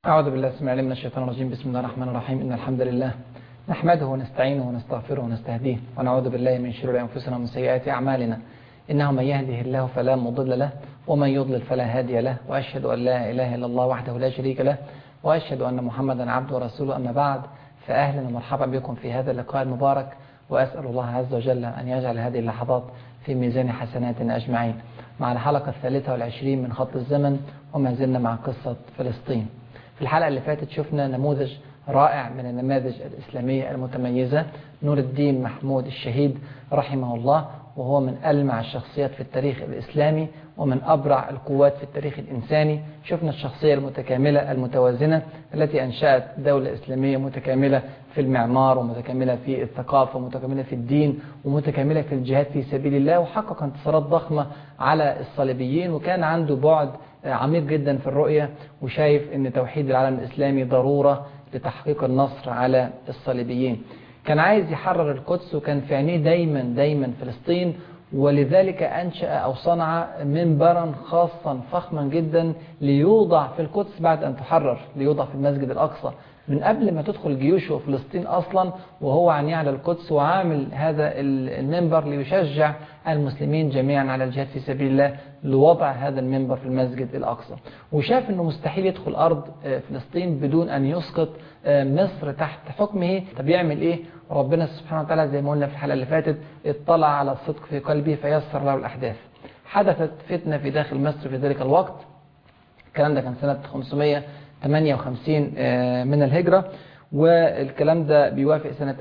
أعوذ بالله السميع العليم من الشيطان الرجيم بسم الله الرحمن الرحيم إن الحمد لله نحمده ونستعينه ونستغفره ونستهديه ونعوذ بالله من شرور أنفسنا ومن سيئات أعمالنا إنه من يهده الله فلا مضل له ومن يضلل فلا هادي له وأشهد أن لا إله إلا الله وحده لا شريك له وأشهد أن محمدا عبده ورسوله أما بعد فأهلا ومرحبا بكم في هذا اللقاء المبارك وأسأل الله عز وجل أن يجعل هذه اللحظات في ميزان حسناتنا أجمعين مع الحلقة الثالثة والعشرين من خط الزمن وما زلنا مع قصة فلسطين في الحلقة اللي فاتت شفنا نموذج رائع من النماذج الإسلامية المتميزة نور الدين محمود الشهيد رحمه الله وهو من ألمع الشخصيات في التاريخ الإسلامي ومن أبرع القوات في التاريخ الإنساني شفنا الشخصية المتكاملة المتوازنة التي أنشأت دولة إسلامية متكاملة في المعمار ومتكاملة في الثقافة ومتكاملة في الدين ومتكاملة في الجهاد في سبيل الله وحقق انتصارات ضخمة على الصليبيين وكان عنده بعد عميق جدا في الرؤية وشايف أن توحيد العالم الإسلامي ضرورة لتحقيق النصر على الصليبيين كان عايز يحرر القدس وكان في عينيه دايما دايما فلسطين ولذلك أنشأ أو صنع منبرا خاصا فخما جدا ليوضع في القدس بعد أن تحرر ليوضع في المسجد الأقصى من قبل ما تدخل جيوشه فلسطين أصلا وهو عني على القدس وعامل هذا المنبر ليشجع المسلمين جميعا على الجهاد في سبيل الله لوضع هذا المنبر في المسجد الأقصى وشاف أنه مستحيل يدخل أرض فلسطين بدون أن يسقط مصر تحت حكمه طب يعمل إيه ربنا سبحانه وتعالى زي ما قلنا في الحلقة اللي فاتت اطلع على الصدق في قلبه فيسر له الأحداث حدثت فتنة في داخل مصر في ذلك الوقت الكلام ده كان سنة 558 من الهجرة والكلام ده بيوافق سنة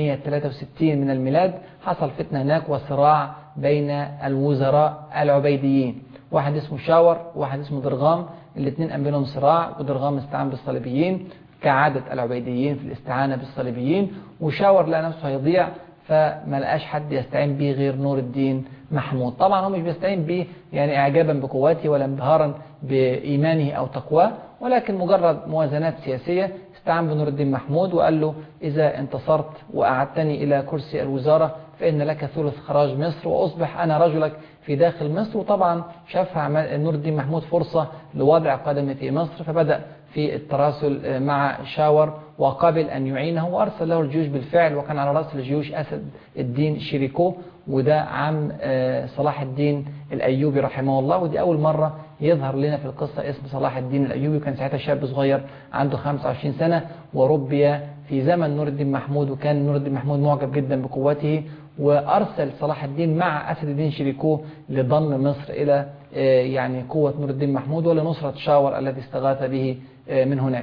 1163 من الميلاد حصل فتنة هناك وصراع بين الوزراء العبيديين واحد اسمه شاور وواحد اسمه درغام الاثنين قام بينهم صراع ودرغام استعان بالصليبيين كعادة العبيديين في الاستعانة بالصليبيين وشاور لقى نفسه هيضيع فما لقاش حد يستعين به غير نور الدين محمود طبعا هو مش بيستعين به يعني اعجابا بقواته ولا انبهارا بإيمانه أو تقواه ولكن مجرد موازنات سياسية استعان بنور الدين محمود وقال له إذا انتصرت وأعدتني إلى كرسي الوزارة فإن لك ثلث خراج مصر وأصبح أنا رجلك في داخل مصر وطبعا شاف نور الدين محمود فرصة لوضع قدمه في مصر فبدأ في التراسل مع شاور وقبل أن يعينه وأرسل له الجيوش بالفعل وكان على رأس الجيوش أسد الدين شيريكو وده عم صلاح الدين الأيوبي رحمه الله ودي أول مرة يظهر لنا في القصة اسم صلاح الدين الأيوبي وكان ساعتها شاب صغير عنده 25 سنة وربي في زمن نور الدين محمود وكان نور الدين محمود معجب جدا بقوته وأرسل صلاح الدين مع أسد الدين شريكو لضم مصر إلى يعني قوة نور الدين محمود ولنصرة شاور الذي استغاث به من هناك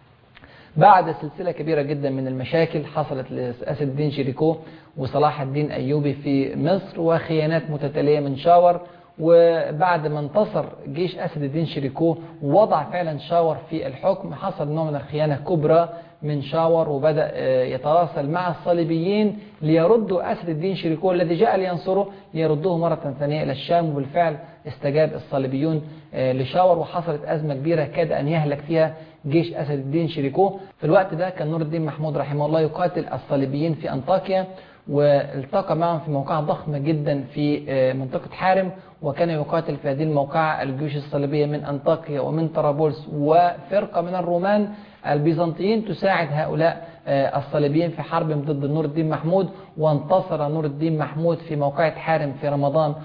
بعد سلسلة كبيرة جدا من المشاكل حصلت لأسد الدين شريكو وصلاح الدين أيوبي في مصر وخيانات متتالية من شاور وبعد ما انتصر جيش أسد الدين شريكو ووضع فعلا شاور في الحكم حصل نوع من الخيانة كبرى من شاور وبدأ يتواصل مع الصليبيين ليردوا أسد الدين شريكو الذي جاء لينصره ليردوه مرة ثانية إلى الشام وبالفعل استجاب الصليبيون لشاور وحصلت أزمة كبيرة كاد أن يهلك فيها جيش أسد الدين شريكو في الوقت ده كان نور الدين محمود رحمه الله يقاتل الصليبيين في أنطاكيا والتقى معهم في موقعة ضخمة جدا في منطقة حارم وكان يقاتل في هذه الموقعة الجيوش الصليبية من أنطاكيا ومن طرابلس وفرقة من الرومان البيزنطيين تساعد هؤلاء الصليبيين في حربهم ضد نور الدين محمود وانتصر نور الدين محمود في موقعة حارم في رمضان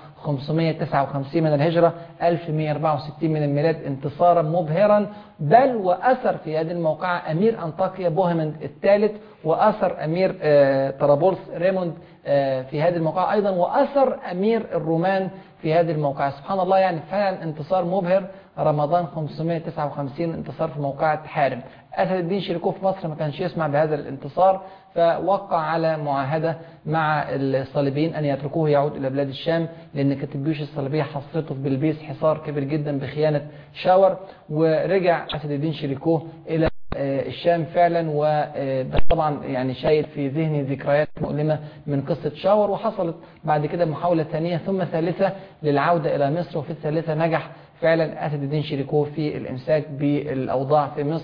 559 من الهجرة 1164 من الميلاد انتصارا مبهرا بل وأثر في هذه الموقعة أمير أنطاكيا بوهمند الثالث وأثر أمير طرابلس ريموند في هذه الموقعة أيضا وأثر أمير الرومان في هذه الموقعة سبحان الله يعني فعلا انتصار مبهر رمضان 559 انتصار في موقعة حارم أسد الدين شريكوف في مصر ما كانش يسمع بهذا الانتصار فوقع على معاهدة مع الصليبيين أن يتركوه يعود إلى بلاد الشام لأن كانت الجيوش الصليبية حصرته في بلبيس حصار كبير جدا بخيانة شاور ورجع أسد الدين شريكوه إلى الشام فعلا وده طبعا يعني شايل في ذهني ذكريات مؤلمة من قصة شاور وحصلت بعد كده محاولة ثانية ثم ثالثة للعودة إلى مصر وفي الثالثة نجح فعلا أسد الدين شريكوه في الإمساك بالأوضاع في مصر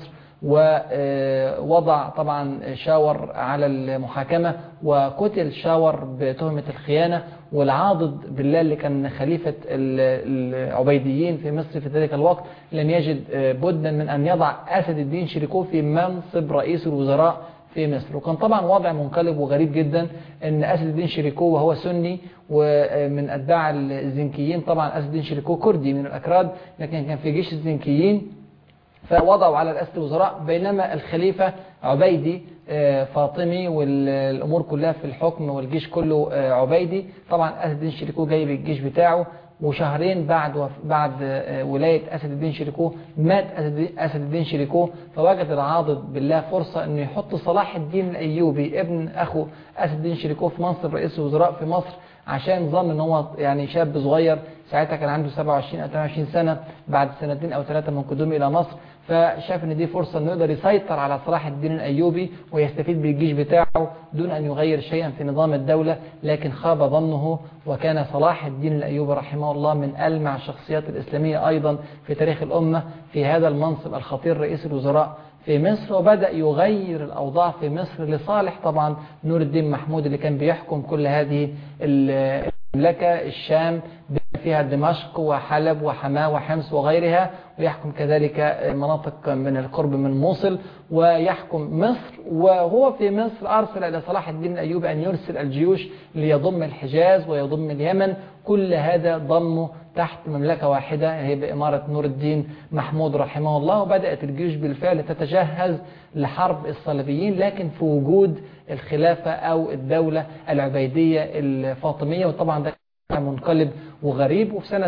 ووضع طبعا شاور على المحاكمة وقتل شاور بتهمة الخيانة والعاضد بالله اللي كان خليفة العبيديين في مصر في ذلك الوقت لم يجد بدا من أن يضع أسد الدين شريكو في منصب رئيس الوزراء في مصر وكان طبعا وضع منقلب وغريب جدا ان اسد الدين شريكو وهو سني ومن اتباع الزنكيين طبعا اسد الدين شريكو كردي من الاكراد لكن كان في جيش الزنكيين فوضعوا على رئاسة الوزراء بينما الخليفة عبيدي فاطمي والأمور كلها في الحكم والجيش كله عبيدي طبعا أسد الدين شريكو جايب الجيش بتاعه وشهرين بعد بعد ولاية أسد الدين شريكو مات أسد الدين شريكو فوجد العاضد بالله فرصة أنه يحط صلاح الدين الأيوبي ابن أخو أسد الدين شريكو في منصب رئيس الوزراء في مصر عشان ظن ان هو يعني شاب صغير ساعتها كان عنده 27 او 28 سنة بعد سنتين او ثلاثة من قدومه الى مصر فشاف ان دي فرصة انه يقدر يسيطر على صلاح الدين الايوبي ويستفيد بالجيش بتاعه دون ان يغير شيئا في نظام الدولة لكن خاب ظنه وكان صلاح الدين الايوبي رحمه الله من ألمع الشخصيات الاسلامية ايضا في تاريخ الامة في هذا المنصب الخطير رئيس الوزراء في مصر وبدأ يغير الأوضاع في مصر لصالح طبعا نور الدين محمود اللي كان بيحكم كل هذه المملكة الشام فيها دمشق وحلب وحماة وحمص وغيرها ويحكم كذلك مناطق من القرب من موصل ويحكم مصر وهو في مصر أرسل إلى صلاح الدين الأيوبي أن يرسل الجيوش ليضم الحجاز ويضم اليمن كل هذا ضمه تحت مملكة واحدة هي بإمارة نور الدين محمود رحمه الله وبدأت الجيوش بالفعل تتجهز لحرب الصليبيين لكن في وجود الخلافة أو الدولة العبيدية الفاطمية وطبعا ده منقلب وغريب وفي سنة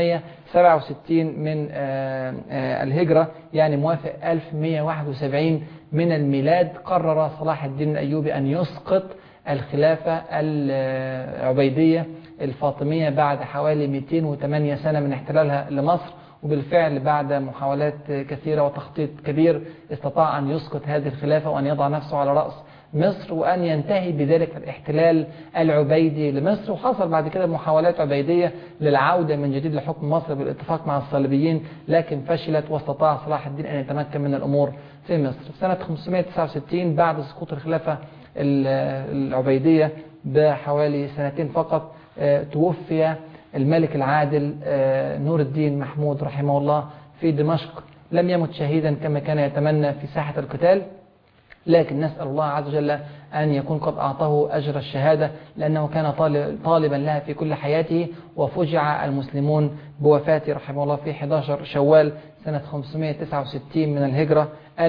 567 من الهجرة يعني موافق 1171 من الميلاد قرر صلاح الدين الأيوبي أن يسقط الخلافة العبيدية الفاطمية بعد حوالي 208 سنة من احتلالها لمصر وبالفعل بعد محاولات كثيرة وتخطيط كبير استطاع أن يسقط هذه الخلافة وأن يضع نفسه على رأس مصر وأن ينتهي بذلك الاحتلال العبيدي لمصر وحصل بعد كده محاولات عبيدية للعودة من جديد لحكم مصر بالاتفاق مع الصليبيين لكن فشلت واستطاع صلاح الدين أن يتمكن من الأمور في مصر في سنة 569 بعد سقوط الخلافة العبيدية بحوالي سنتين فقط توفي الملك العادل نور الدين محمود رحمه الله في دمشق لم يمت شهيدا كما كان يتمنى في ساحة القتال لكن نسأل الله عز وجل أن يكون قد أعطاه أجر الشهادة لأنه كان طالبا لها في كل حياته وفجع المسلمون بوفاته رحمه الله في 11 شوال سنة 569 من الهجرة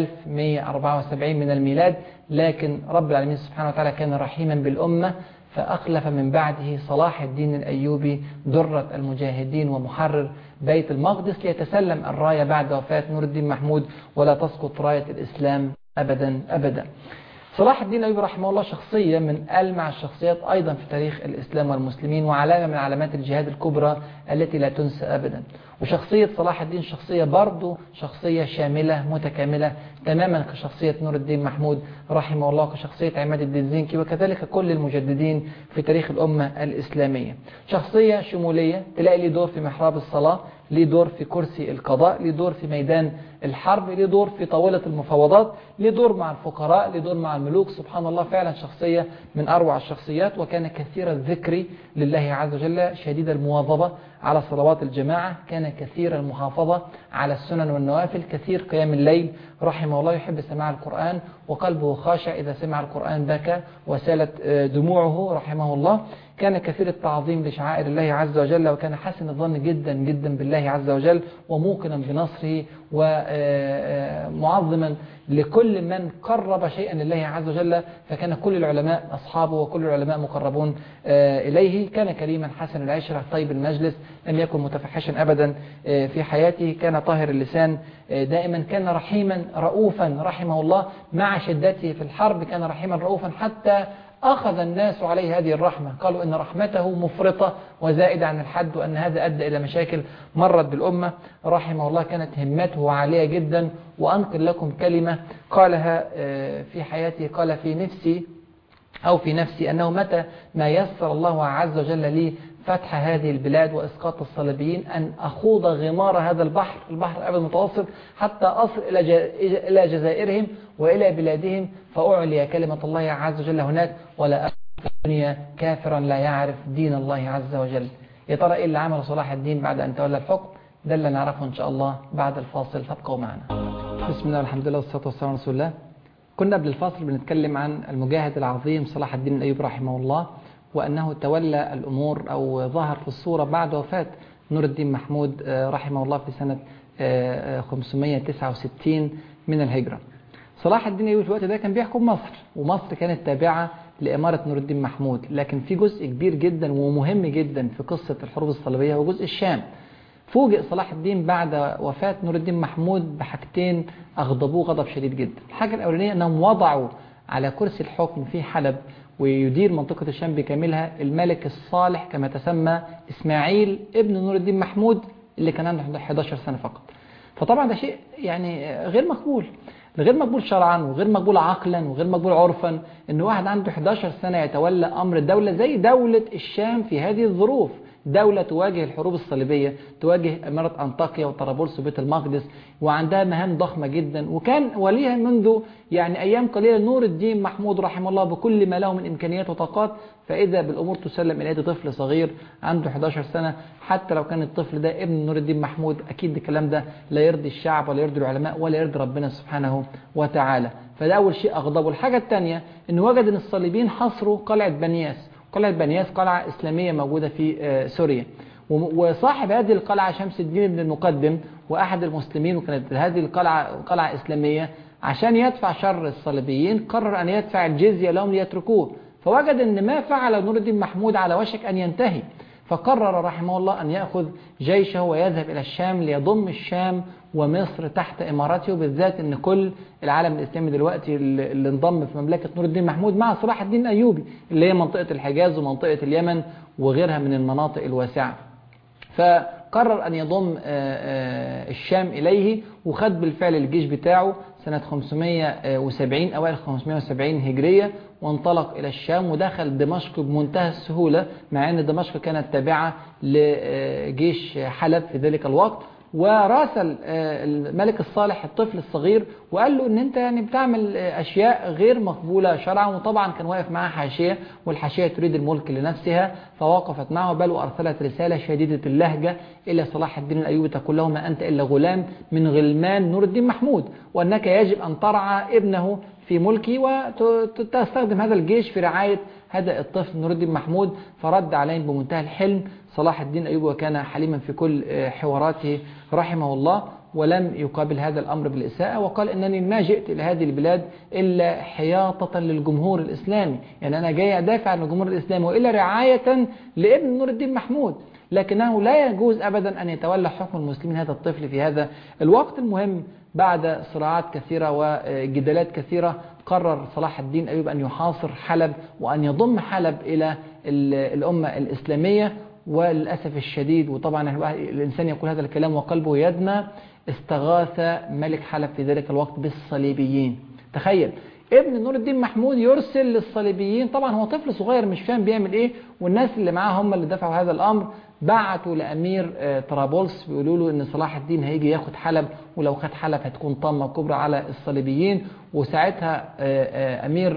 1174 من الميلاد لكن رب العالمين سبحانه وتعالى كان رحيما بالأمة فأخلف من بعده صلاح الدين الأيوبي درة المجاهدين ومحرر بيت المقدس ليتسلم الراية بعد وفاة نور الدين محمود ولا تسقط راية الإسلام أبدا أبدا صلاح الدين الأيوبي رحمه الله شخصية من ألمع الشخصيات أيضا في تاريخ الإسلام والمسلمين وعلامة من علامات الجهاد الكبرى التي لا تنسى أبدا وشخصية صلاح الدين شخصية برضه شخصية شاملة متكاملة تماما كشخصية نور الدين محمود رحمه الله كشخصية عماد الدين زنكي وكذلك كل المجددين في تاريخ الأمة الإسلامية شخصية شمولية تلاقي ليه دور في محراب الصلاة ليه دور في كرسي القضاء ليه دور في ميدان الحرب ليه دور في طاولة المفاوضات ليه دور مع الفقراء ليه دور مع الملوك سبحان الله فعلا شخصية من أروع الشخصيات وكان كثير الذكر لله عز وجل شديد المواظبة على صلوات الجماعة كان كثير المحافظة على السنن والنوافل كثير قيام الليل رحمه الله يحب سماع القرآن وقلبه خاشع إذا سمع القرآن بكى وسالت دموعه رحمه الله كان كثير التعظيم لشعائر الله عز وجل وكان حسن الظن جدا جدا بالله عز وجل وموقنا بنصره ومعظما لكل من قرب شيئا لله عز وجل فكان كل العلماء أصحابه وكل العلماء مقربون إليه كان كريما حسن العشرة طيب المجلس لم يكن متفحشا أبدا في حياته كان طاهر اللسان دائما كان رحيما رؤوفا رحمه الله مع شدته في الحرب كان رحيما رؤوفا حتى أخذ الناس عليه هذه الرحمة قالوا إن رحمته مفرطة وزائدة عن الحد وأن هذا أدى إلى مشاكل مرت بالأمة رحمه الله كانت همته عالية جدا وأنقل لكم كلمة قالها في حياته قال في نفسي أو في نفسي أنه متى ما يسر الله عز وجل لي فتح هذه البلاد وإسقاط الصليبيين أن أخوض غمار هذا البحر البحر الأبيض المتوسط حتى أصل إلى إلى جزائرهم وإلى بلادهم فأعلي كلمة الله عز وجل هناك ولا الدنيا كافرا لا يعرف دين الله عز وجل يا ترى إيه اللي عمله صلاح الدين بعد أن تولى الحكم ده اللي نعرفه إن شاء الله بعد الفاصل فابقوا معنا بسم الله والحمد لله والصلاة والسلام على رسول الله كنا قبل الفاصل بنتكلم عن المجاهد العظيم صلاح الدين الأيوب رحمه الله وأنه تولى الأمور أو ظهر في الصورة بعد وفاة نور الدين محمود رحمه الله في سنة 569 من الهجرة صلاح الدين الأيوبي في الوقت ده كان بيحكم مصر ومصر كانت تابعة لإمارة نور الدين محمود لكن في جزء كبير جدا ومهم جدا في قصة الحروب الصليبية هو جزء الشام فوجئ صلاح الدين بعد وفاة نور الدين محمود بحاجتين أغضبوه غضب شديد جدا الحاجة الأولانية أنهم وضعوا على كرسي الحكم في حلب ويدير منطقة الشام بكاملها الملك الصالح كما تسمى إسماعيل ابن نور الدين محمود اللي كان عنده 11 سنة فقط فطبعا ده شيء يعني غير مقبول غير مقبول شرعا وغير مقبول عقلا وغير مقبول عرفا ان واحد عنده 11 سنة يتولى امر الدولة زي دولة الشام في هذه الظروف دولة تواجه الحروب الصليبية تواجه إمارة أنطاكيا وطرابلس وبيت المقدس وعندها مهام ضخمة جدا وكان وليها منذ يعني أيام قليلة نور الدين محمود رحمه الله بكل ما له من إمكانيات وطاقات فإذا بالأمور تسلم إلى يد طفل صغير عنده 11 سنة حتى لو كان الطفل ده ابن نور الدين محمود أكيد الكلام ده لا يرضي الشعب ولا يرضي العلماء ولا يرضي ربنا سبحانه وتعالى فده أول شيء أغضبه الحاجة الثانية أنه وجد أن الصليبيين حصروا قلعة بنياس قلعة بنياس قلعة إسلامية موجودة في سوريا وصاحب هذه القلعة شمس الدين بن المقدم وأحد المسلمين وكانت هذه القلعة قلعة إسلامية عشان يدفع شر الصليبيين قرر أن يدفع الجزية لهم ليتركوه فوجد أن ما فعل نور الدين محمود على وشك أن ينتهي فقرر رحمه الله أن يأخذ جيشه ويذهب إلى الشام ليضم الشام ومصر تحت إمارته بالذات أن كل العالم الإسلامي دلوقتي اللي انضم في مملكة نور الدين محمود مع صلاح الدين الأيوبي اللي هي منطقة الحجاز ومنطقة اليمن وغيرها من المناطق الواسعة فقرر أن يضم الشام إليه وخد بالفعل الجيش بتاعه سنة 570 أوائل 570 هجرية وانطلق إلى الشام ودخل دمشق بمنتهى السهولة مع أن دمشق كانت تابعة لجيش حلب في ذلك الوقت وراسل الملك الصالح الطفل الصغير وقال له ان انت يعني بتعمل اشياء غير مقبولة شرعا وطبعا كان واقف معاه حاشية والحاشية تريد الملك لنفسها فوقفت معه بل وارسلت رسالة شديدة اللهجة الى صلاح الدين الايوبي تقول له ما انت الا غلام من غلمان نور الدين محمود وانك يجب ان ترعى ابنه في ملكي وتستخدم هذا الجيش في رعاية هذا الطفل نور الدين محمود فرد عليهم بمنتهى الحلم صلاح الدين أيوب وكان حليما في كل حواراته رحمه الله ولم يقابل هذا الأمر بالإساءة وقال إنني ما جئت إلى هذه البلاد إلا حياطة للجمهور الإسلامي يعني أنا جاي أدافع عن الجمهور الإسلامي وإلا رعاية لابن نور الدين محمود لكنه لا يجوز أبدا أن يتولى حكم المسلمين هذا الطفل في هذا الوقت المهم بعد صراعات كثيرة وجدالات كثيرة قرر صلاح الدين أيوب أن يحاصر حلب وأن يضم حلب إلى الأمة الإسلامية وللأسف الشديد وطبعا الإنسان يقول هذا الكلام وقلبه يدمى استغاث ملك حلب في ذلك الوقت بالصليبيين تخيل ابن نور الدين محمود يرسل للصليبيين طبعا هو طفل صغير مش فاهم بيعمل ايه والناس اللي معاه هم اللي دفعوا هذا الامر بعتوا لامير طرابلس بيقولوا له ان صلاح الدين هيجي ياخد حلب ولو خد حلب هتكون طامه كبرى على الصليبيين وساعتها امير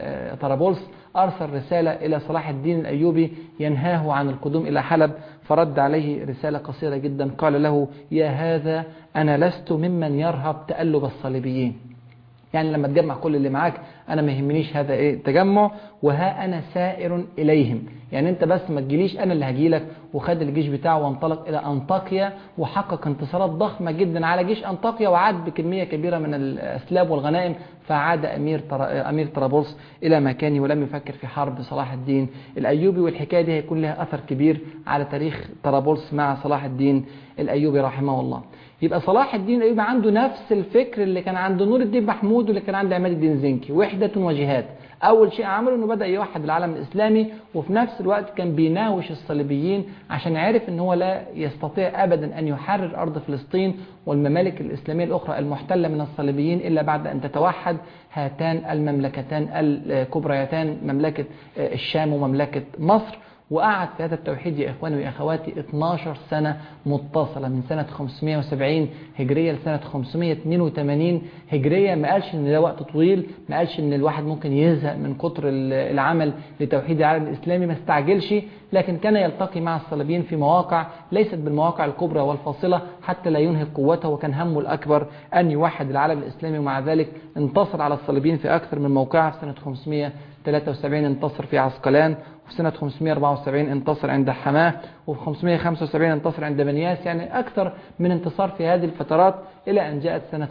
طرابلس أرسل رسالة إلى صلاح الدين الأيوبي ينهاه عن القدوم إلى حلب فرد عليه رسالة قصيرة جدا قال له يا هذا أنا لست ممن يرهب تألب الصليبيين يعني لما تجمع كل اللي معاك أنا ما يهمنيش هذا إيه التجمع وها أنا سائر إليهم يعني أنت بس ما تجيليش أنا اللي هجيلك وخد الجيش بتاعه وانطلق إلى أنطاكيا وحقق انتصارات ضخمة جدا على جيش أنطاكيا وعاد بكمية كبيرة من الأسلاب والغنائم فعاد أمير أمير طرابلس إلى مكانه ولم يفكر في حرب صلاح الدين الأيوبي والحكاية دي هيكون لها أثر كبير على تاريخ طرابلس مع صلاح الدين الأيوبي رحمه الله يبقى صلاح الدين الأيوبي عنده نفس الفكر اللي كان عند نور الدين محمود واللي كان عند عماد الدين زنكي وحدة وجهاد أول شيء عمله أنه بدأ يوحد العالم الإسلامي وفي نفس الوقت كان بيناوش الصليبيين عشان عرف أنه هو لا يستطيع أبدا أن يحرر أرض فلسطين والممالك الإسلامية الأخرى المحتلة من الصليبيين إلا بعد أن تتوحد هاتان المملكتان الكبريتان مملكة الشام ومملكة مصر وقعد في هذا التوحيد يا إخواني وأخواتي 12 سنة متصلة من سنة 570 هجرية لسنة 582 هجرية ما قالش إن ده وقت طويل ما قالش إن الواحد ممكن يزهق من كتر العمل لتوحيد العالم الإسلامي ما استعجلش لكن كان يلتقي مع الصليبيين في مواقع ليست بالمواقع الكبرى والفاصلة حتى لا ينهك قوته وكان همه الأكبر أن يوحد العالم الإسلامي ومع ذلك انتصر على الصليبيين في أكثر من موقع في سنة 573 انتصر في عسقلان وفي سنة 574 انتصر عند حماه وفي 575 انتصر عند بنياس يعني أكثر من انتصار في هذه الفترات إلى أن جاءت سنة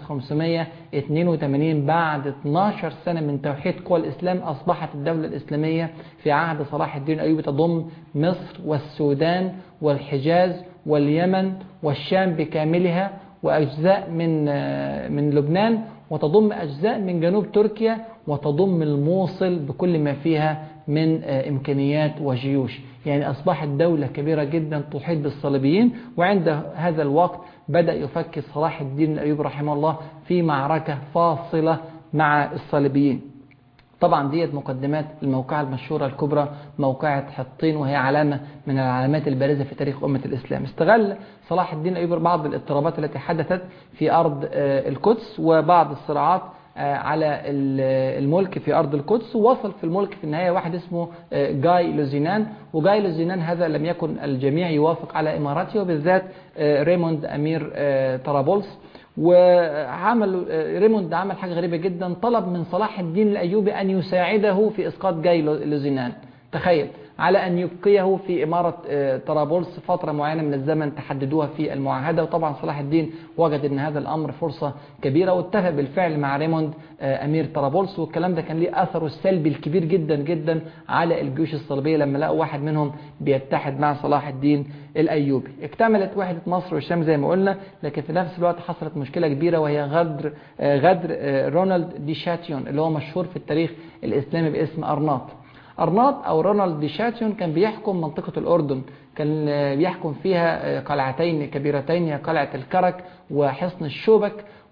582 بعد 12 سنة من توحيد قوى الإسلام أصبحت الدولة الإسلامية في عهد صلاح الدين الأيوبي تضم مصر والسودان والحجاز واليمن والشام بكاملها وأجزاء من من لبنان وتضم أجزاء من جنوب تركيا وتضم الموصل بكل ما فيها من إمكانيات وجيوش يعني أصبحت دولة كبيرة جدا تحيط بالصليبيين وعند هذا الوقت بدأ يفكر صلاح الدين الأيوبي رحمه الله في معركة فاصلة مع الصليبيين طبعا ديت مقدمات الموقعة المشهورة الكبرى موقعة حطين وهي علامة من العلامات البارزة في تاريخ أمة الإسلام استغل صلاح الدين الأيوبي بعض الاضطرابات التي حدثت في أرض القدس وبعض الصراعات على الملك في أرض القدس ووصل في الملك في النهاية واحد اسمه جاي لوزينان وجاي لوزينان هذا لم يكن الجميع يوافق على إمارته وبالذات ريموند أمير طرابلس وعمل ريموند عمل حاجة غريبة جدا طلب من صلاح الدين الأيوبي أن يساعده في إسقاط جاي لوزينان تخيل على أن يبقيه في إمارة طرابلس فترة معينة من الزمن تحددوها في المعاهدة وطبعا صلاح الدين وجد أن هذا الأمر فرصة كبيرة واتفق بالفعل مع ريموند أمير طرابلس والكلام ده كان ليه أثره السلبي الكبير جدا جدا على الجيوش الصليبية لما لقوا واحد منهم بيتحد مع صلاح الدين الأيوبي اكتملت وحدة مصر والشام زي ما قلنا لكن في نفس الوقت حصلت مشكلة كبيرة وهي غدر غدر رونالد ديشاتيون اللي هو مشهور في التاريخ الإسلامي باسم أرناط أرناط أو رونالد ديشاتيون كان بيحكم منطقة الأردن كان بيحكم فيها قلعتين كبيرتين هي قلعة الكرك وحصن الشوبك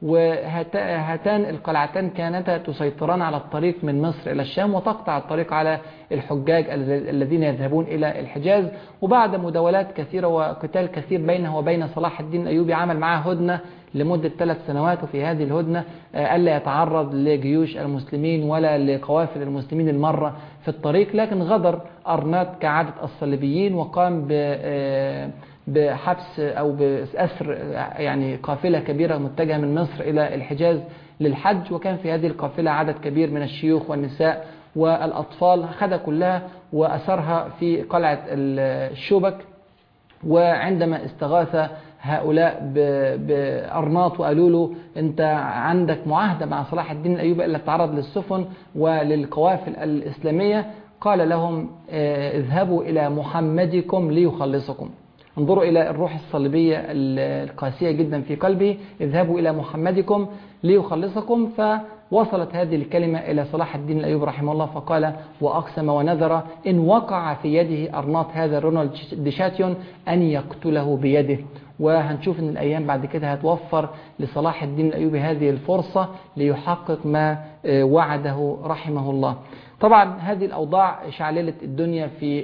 وهاتان القلعتان كانتا تسيطران على الطريق من مصر إلى الشام وتقطع الطريق على الحجاج الذين يذهبون إلى الحجاز وبعد مداولات كثيرة وقتال كثير بينه وبين صلاح الدين الأيوبي عمل معاه هدنة لمدة ثلاث سنوات وفي هذه الهدنة ألا يتعرض لجيوش المسلمين ولا لقوافل المسلمين المرة في الطريق لكن غدر أرنات كعادة الصليبيين وقام بحبس أو بأسر يعني قافلة كبيرة متجهة من مصر إلى الحجاز للحج وكان في هذه القافلة عدد كبير من الشيوخ والنساء والأطفال خدها كلها وأسرها في قلعة الشوبك وعندما استغاث هؤلاء بأرناط وقالوا له أنت عندك معاهدة مع صلاح الدين الأيوبي ألا تتعرض للسفن وللقوافل الإسلامية قال لهم اذهبوا إلى محمدكم ليخلصكم انظروا إلى الروح الصليبية القاسية جدا في قلبه اذهبوا إلى محمدكم ليخلصكم فوصلت هذه الكلمة إلى صلاح الدين الأيوبي رحمه الله فقال وأقسم ونذر إن وقع في يده أرناط هذا رونالد ديشاتيون أن يقتله بيده وهنشوف ان الايام بعد كده هتوفر لصلاح الدين الايوبي هذه الفرصة ليحقق ما وعده رحمه الله طبعا هذه الاوضاع شعللت الدنيا في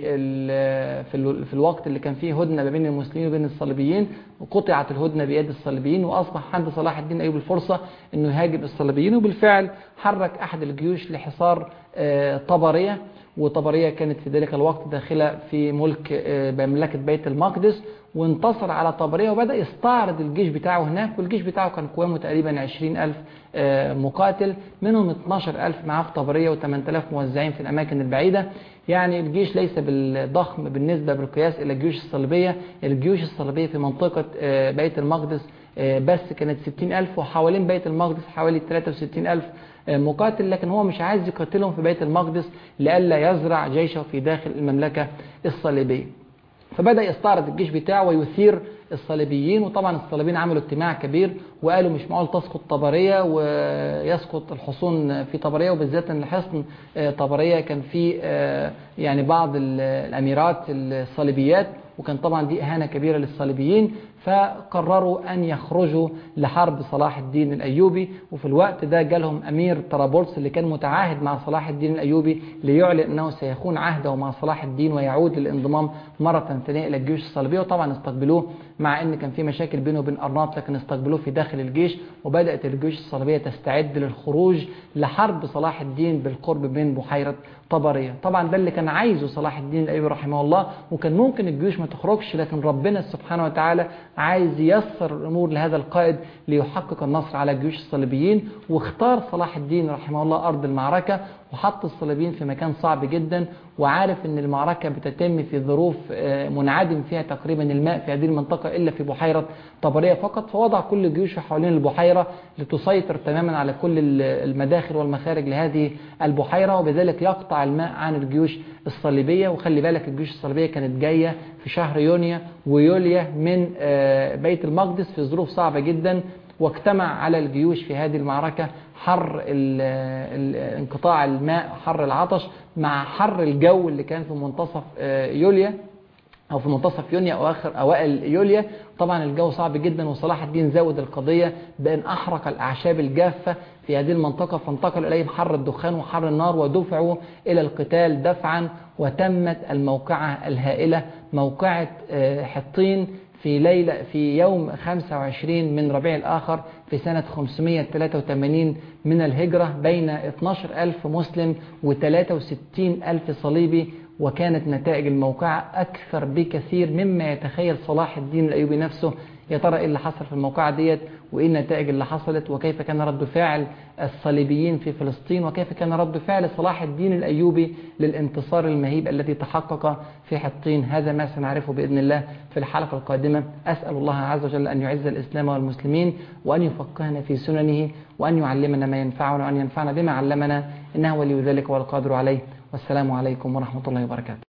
في في الوقت اللي كان فيه هدنه ما بين المسلمين وبين الصليبيين وقطعت الهدنه بيد الصليبيين واصبح عند صلاح الدين الايوبي الفرصه انه يهاجم الصليبيين وبالفعل حرك احد الجيوش لحصار طبريه وطبرية كانت في ذلك الوقت داخلة في ملك بمملكة بيت المقدس وانتصر على طبرية وبدأ يستعرض الجيش بتاعه هناك والجيش بتاعه كان قوامه تقريبا 20 ألف مقاتل منهم 12 ألف معاه في طبرية و8000 موزعين في الأماكن البعيدة يعني الجيش ليس بالضخم بالنسبة بالقياس إلى الجيوش الصليبية الجيوش الصليبية في منطقة بيت المقدس بس كانت 60 ألف وحوالين بيت المقدس حوالي 63 ألف مقاتل لكن هو مش عايز يقاتلهم في بيت المقدس لئلا يزرع جيشه في داخل المملكة الصليبية فبدأ يستعرض الجيش بتاعه ويثير الصليبيين وطبعا الصليبيين عملوا اجتماع كبير وقالوا مش معقول تسقط طبرية ويسقط الحصون في طبرية وبالذات ان حصن طبرية كان فيه يعني بعض الاميرات الصليبيات وكان طبعا دي اهانة كبيرة للصليبيين فقرروا أن يخرجوا لحرب صلاح الدين الأيوبي وفي الوقت ده جالهم أمير طرابلس اللي كان متعاهد مع صلاح الدين الأيوبي ليعلن أنه سيخون عهده مع صلاح الدين ويعود للانضمام مرة ثانية إلى الجيوش الصليبية وطبعا استقبلوه مع أن كان في مشاكل بينه وبين أرناط لكن استقبلوه في داخل الجيش وبدأت الجيوش الصليبية تستعد للخروج لحرب صلاح الدين بالقرب من بحيرة طبرية طبعا ده اللي كان عايزه صلاح الدين الأيوبي رحمه الله وكان ممكن الجيوش ما تخرجش لكن ربنا سبحانه وتعالى عايز ييسر الأمور لهذا القائد ليحقق النصر على الجيوش الصليبيين واختار صلاح الدين رحمه الله أرض المعركة وحط الصليبيين في مكان صعب جدا وعارف ان المعركة بتتم في ظروف منعدم فيها تقريبا الماء في هذه المنطقة إلا في بحيرة طبرية فقط فوضع كل جيوشه حوالين البحيرة لتسيطر تماما على كل المداخل والمخارج لهذه البحيرة وبذلك يقطع الماء عن الجيوش الصليبية وخلي بالك الجيوش الصليبية كانت جاية في شهر يونيو ويوليا من بيت المقدس في ظروف صعبة جدا واجتمع على الجيوش في هذه المعركة حر انقطاع الماء حر العطش مع حر الجو اللي كان في منتصف يوليا أو في منتصف يونيو أو آخر أوائل يوليا طبعا الجو صعب جدا وصلاح الدين زود القضية بأن أحرق الأعشاب الجافة في هذه المنطقة فانتقل إليهم حر الدخان وحر النار ودفعوا إلى القتال دفعا وتمت الموقعة الهائلة موقعة حطين في ليلة في يوم 25 من ربيع الآخر في سنة 583 من الهجرة بين 12 ألف مسلم و63 ألف صليبي وكانت نتائج الموقعة أكثر بكثير مما يتخيل صلاح الدين الأيوبي نفسه يا ترى إيه اللي حصل في الموقعة ديت وإيه النتائج اللي حصلت وكيف كان رد فعل الصليبيين في فلسطين وكيف كان رد فعل صلاح الدين الأيوبي للانتصار المهيب الذي تحقق في حطين هذا ما سنعرفه بإذن الله في الحلقة القادمة أسأل الله عز وجل أن يعز الإسلام والمسلمين وأن يفقهنا في سننه وأن يعلمنا ما ينفعنا وأن ينفعنا بما علمنا إنه ولي ذلك والقادر عليه والسلام عليكم ورحمة الله وبركاته